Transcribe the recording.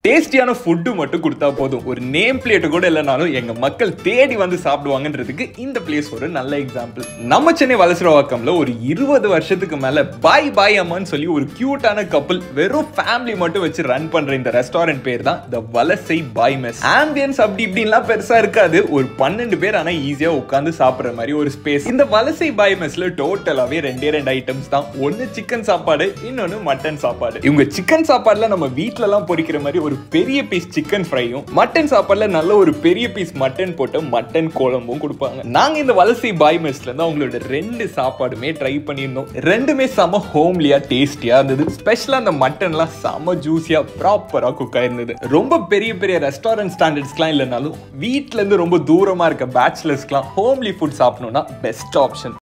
டேஸ்டியான ஃபுட்டு மட்டும் கொடுத்தா போதும் ஒரு நேம் பிளேட்டு கூட இல்லைனாலும் எங்க மக்கள் தேடி வந்து சாப்பிடுவாங்கன்றதுக்கு இந்த பிளேஸ் ஒரு நல்ல எக்ஸாம்பிள் நம்ம சென்னை வலசரவாக்கம்ல ஒரு இருபது வருஷத்துக்கு மேல பாய் பாய் அம்மான்னு சொல்லி ஒரு கியூட்டான கப்பல் வெறும் ஃபேமிலி மட்டும் வச்சு ரன் பண்ற இந்த ரெஸ்டாரண்ட் பேர் தான் த வலசை பாய் மெஸ் ஆம்பியன்ஸ் அப்படி இப்படின்லாம் பெருசா இருக்காது ஒரு பன்னெண்டு பேர் ஆனா ஈஸியா உட்காந்து சாப்பிடுற மாதிரி ஒரு ஸ்பேஸ் இந்த வலசை பாய் மெஸ்ல டோட்டலாவே ரெண்டே ரெண்டு ஐட்டம்ஸ் தான் ஒன்னு சிக்கன் சாப்பாடு இன்னொன்னு மட்டன் சாப்பாடு இவங்க சிக்கன் சாப்பாடுல நம்ம வீட்ல எல்லாம் பொரிக்கிற மாதிரி ஒரு பெரிய பீஸ் சிக்கன் ஃப்ரையும் மட்டன் சாப்பாடுல நல்ல ஒரு பெரிய பீஸ் மட்டன் போட்டு மட்டன் குழம்பும் கொடுப்பாங்க நாங்க இந்த வலசை பாய் மெஸ்ல இருந்து அவங்களோட ரெண்டு சாப்பாடுமே ட்ரை பண்ணியிருந்தோம் ரெண்டுமே செம ஹோம்லியா டேஸ்டியா இருந்தது ஸ்பெஷலா அந்த மட்டன்லாம் செம ஜூஸியா ப்ராப்பரா குக் ஆயிருந்தது ரொம்ப பெரிய பெரிய ரெஸ்டாரண்ட் ஸ்டாண்டர்ட்ஸ்லாம் இல்லைனாலும் வீட்ல இருந்து ரொம்ப தூரமா இருக்க பேச்சுலர்ஸ்க்குலாம் ஹோம்லி ஃபுட் சாப்பிடணும்னா பெஸ்ட் ஆப்ஷன்